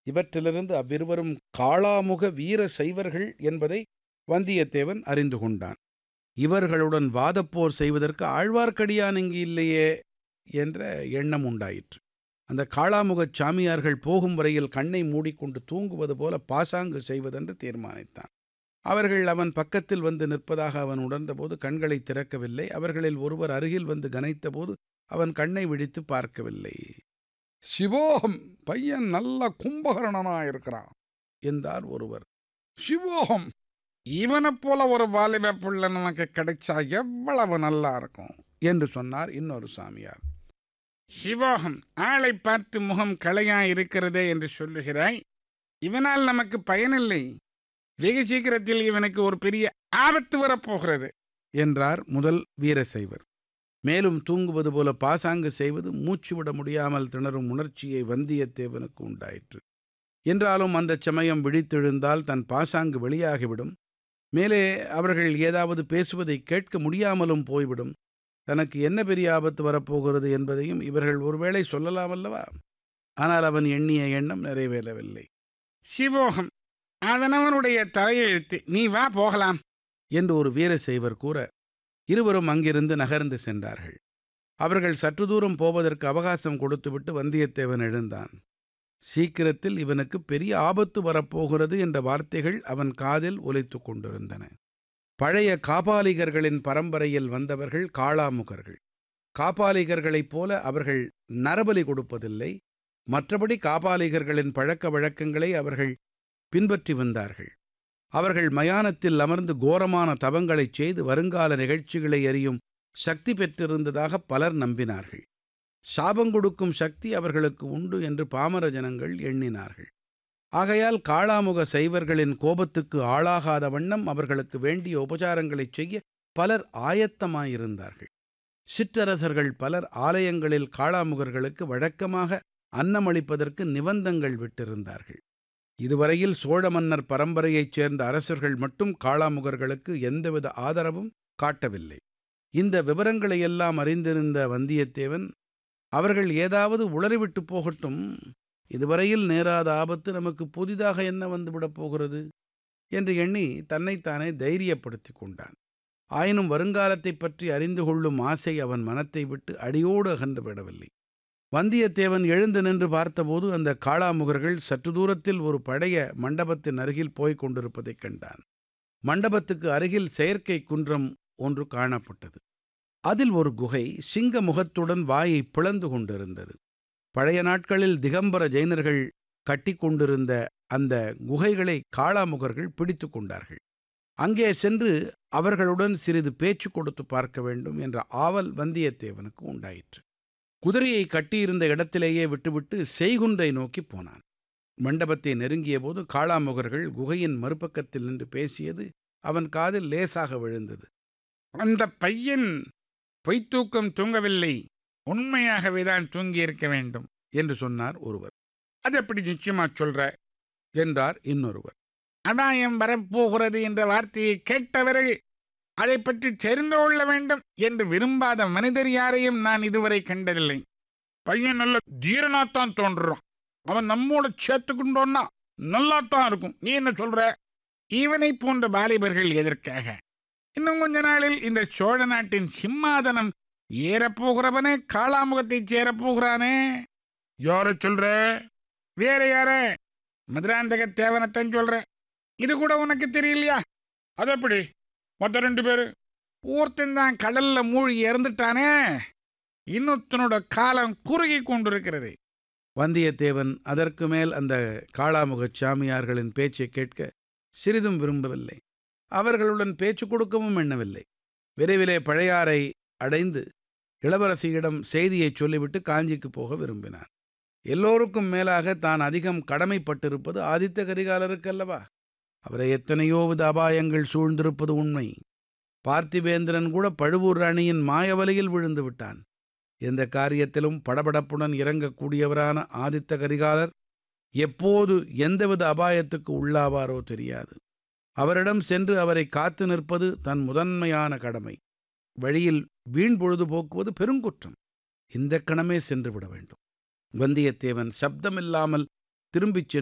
இவற்றிலிருந்து அவ்விருவரும் காளாமுக வீர சைவர்கள் என்பதை வந்தியத்தேவன் அறிந்து கொண்டான் இவர்களுடன் வாதப்போர் செய்வதற்கு ஆழ்வார்க்கடியான் இங்கு இல்லையே என்ற எண்ணம் உண்டாயிற்று அந்த காளாமுகச் சாமியார்கள் போகும் வரையில் கண்ணை மூடிக்கொண்டு தூங்குவது போல பாசாங்கு செய்வதென்று தீர்மானித்தான் அவர்கள் அவன் பக்கத்தில் வந்து நிற்பதாக அவன் உணர்ந்தபோது கண்களை திறக்கவில்லை அவர்களில் ஒருவர் அருகில் வந்து கனைத்தபோது அவன் கண்ணை விழித்து பார்க்கவில்லை சிவோகம் பையன் நல்ல கும்பகரணனா இருக்கிறான் என்றார் ஒருவர் சிவோகம் இவனைப் போல ஒரு வாலிப புள்ள நமக்கு கிடைச்சா எவ்வளவு நல்லா இருக்கும் என்று சொன்னார் இன்னொரு சாமியார் சிவோகம் ஆளை பார்த்து முகம் களையா இருக்கிறதே என்று சொல்லுகிறாய் இவனால் நமக்கு பயனில்லை வெகு சீக்கிரத்தில் இவனுக்கு ஒரு பெரிய ஆபத்து வரப்போகிறது என்றார் முதல் வீரசைவர் மேலும் தூங்குவது போல பாசாங்கு செய்வது மூச்சு விட முடியாமல் திணறும் உணர்ச்சியை வந்தியத்தேவனுக்கு உண்டாயிற்று என்றாலும் அந்தச் சமயம் விழித்தெழுந்தால் தன் பாசாங்கு வெளியாகிவிடும் மேலே அவர்கள் ஏதாவது பேசுவதை கேட்க முடியாமலும் போய்விடும் தனக்கு என்ன பெரிய ஆபத்து வரப்போகிறது என்பதையும் இவர்கள் ஒருவேளை சொல்லலாம் அல்லவா ஆனால் அவன் எண்ணிய எண்ணம் நிறைவேறவில்லை சிவோகம் அதனவனுடைய தலையெழுத்து நீ வா போகலாம் என்று ஒரு வீரசைவர் கூற இருவரும் அங்கிருந்து நகர்ந்து சென்றார்கள் அவர்கள் சற்று தூரம் போவதற்கு அவகாசம் கொடுத்துவிட்டு வந்தியத்தேவன் எழுந்தான் சீக்கிரத்தில் இவனுக்கு பெரிய ஆபத்து வரப்போகிறது என்ற வார்த்தைகள் அவன் காதில் ஒலித்துக் கொண்டிருந்தன பழைய காபாலிகர்களின் பரம்பரையில் வந்தவர்கள் காளாமுகர்கள் காபாலிகர்களைப் போல அவர்கள் நரபலி கொடுப்பதில்லை மற்றபடி காபாலிகர்களின் பழக்க வழக்கங்களை அவர்கள் பின்பற்றி வந்தார்கள் அவர்கள் மயானத்தில் அமர்ந்து கோரமான தவங்களைச் செய்து வருங்கால நிகழ்ச்சிகளை அறியும் சக்தி பெற்றிருந்ததாக பலர் நம்பினார்கள் சாபங்கொடுக்கும் சக்தி அவர்களுக்கு உண்டு என்று பாமர ஜனங்கள் எண்ணினார்கள் ஆகையால் காளாமுக சைவர்களின் கோபத்துக்கு ஆளாகாத வண்ணம் அவர்களுக்கு வேண்டிய உபசாரங்களைச் செய்ய பலர் ஆயத்தமாயிருந்தார்கள் சிற்றரசர்கள் பலர் ஆலயங்களில் காளாமுகர்களுக்கு வழக்கமாக அன்னமளிப்பதற்கு நிபந்தங்கள் விட்டிருந்தார்கள் இதுவரையில் சோழ மன்னர் பரம்பரையைச் சேர்ந்த அரசர்கள் மட்டும் காளாமுகர்களுக்கு எந்தவித ஆதரவும் காட்டவில்லை இந்த விவரங்களையெல்லாம் அறிந்திருந்த வந்தியத்தேவன் அவர்கள் ஏதாவது உளறிவிட்டு போகட்டும் இதுவரையில் நேராத ஆபத்து நமக்கு புதிதாக என்ன வந்துவிடப் போகிறது என்று எண்ணி தன்னைத்தானே தைரியப்படுத்திக் கொண்டான் ஆயினும் வருங்காலத்தைப் பற்றி அறிந்து கொள்ளும் ஆசை அவன் மனத்தை விட்டு அடியோடு அகன்று விடவில்லை வந்தியத்தேவன் எழுந்து நின்று பார்த்தபோது அந்த காளாமுகர்கள் சற்று தூரத்தில் ஒரு பழைய மண்டபத்தின் அருகில் போய்க் கொண்டிருப்பதைக் கண்டான் மண்டபத்துக்கு அருகில் செயற்கை குன்றம் ஒன்று காணப்பட்டது அதில் ஒரு குகை சிங்க முகத்துடன் வாயை பிளந்து கொண்டிருந்தது பழைய நாட்களில் திகம்பர ஜெயினர்கள் கட்டி கொண்டிருந்த அந்த குகைகளை காளாமுகர்கள் பிடித்து கொண்டார்கள் அங்கே சென்று அவர்களுடன் சிறிது பேச்சு கொடுத்து பார்க்க வேண்டும் என்ற ஆவல் வந்தியத்தேவனுக்கு உண்டாயிற்று குதிரையை கட்டியிருந்த இடத்திலேயே விட்டுவிட்டு செய்குன்றை நோக்கி போனான் மண்டபத்தை நெருங்கிய போது காளாமுகர்கள் குகையின் மறுபக்கத்தில் நின்று பேசியது அவன் காதில் லேசாக விழுந்தது அந்த பையன் பொய்த்தூக்கம் தூங்கவில்லை உண்மையாகவே தான் தூங்கியிருக்க வேண்டும் என்று சொன்னார் ஒருவர் அது எப்படி நிச்சயமா சொல்ற என்றார் இன்னொருவர் அபாயம் வரப்போகிறது என்ற வார்த்தையை கேட்டவரை அதை பற்றி தெரிந்து கொள்ள வேண்டும் என்று விரும்பாத மனிதர் யாரையும் நான் இதுவரை கண்டதில்லை பையன் நல்ல தீரனாத்தான் தோன்றுறான் அவன் நம்மோட சேர்த்துக்கிட்டோன்னா நல்லாத்தான் இருக்கும் நீ என்ன சொல்ற இவனை போன்ற வாலிபர்கள் எதற்காக இன்னும் கொஞ்ச நாளில் இந்த சோழ நாட்டின் சிம்மாதனம் ஏறப்போகிறவனே காளாமுகத்தை சேரப்போகிறானே யார சொல்ற வேற யார மதுராந்தக தேவனத்தான் சொல்ற இது கூட உனக்கு தெரியலையா அது எப்படி மொத்த ரெண்டு பேரு ஒருத்தன் தான் கடல்ல மூழ்கி இறந்துட்டானே இன்னொருத்தனோட காலம் குறுகி கொண்டிருக்கிறது வந்தியத்தேவன் அதற்கு மேல் அந்த காளாமுகச் சாமியார்களின் பேச்சை கேட்க சிறிதும் விரும்பவில்லை அவர்களுடன் பேச்சு கொடுக்கவும் எண்ணவில்லை விரைவிலே பழையாறை அடைந்து இளவரசியிடம் செய்தியைச் சொல்லிவிட்டு காஞ்சிக்கு போக விரும்பினான் எல்லோருக்கும் மேலாக தான் அதிகம் கடமைப்பட்டிருப்பது ஆதித்த கரிகாலருக்கு அல்லவா அவரை எத்தனையோ வித அபாயங்கள் சூழ்ந்திருப்பது உண்மை பார்த்திபேந்திரன் கூட பழுவூர் ராணியின் மாயவலையில் விழுந்து விட்டான் எந்த காரியத்திலும் படபடப்புடன் இறங்கக்கூடியவரான ஆதித்த கரிகாலர் எப்போது எந்தவித அபாயத்துக்கு உள்ளாவாரோ தெரியாது அவரிடம் சென்று அவரை காத்து நிற்பது தன் முதன்மையான கடமை வழியில் வீண் பொழுது போக்குவது பெருங்குற்றம் இந்த கணமே சென்று விட வேண்டும் வந்தியத்தேவன் சப்தமில்லாமல் திரும்பிச் சென்று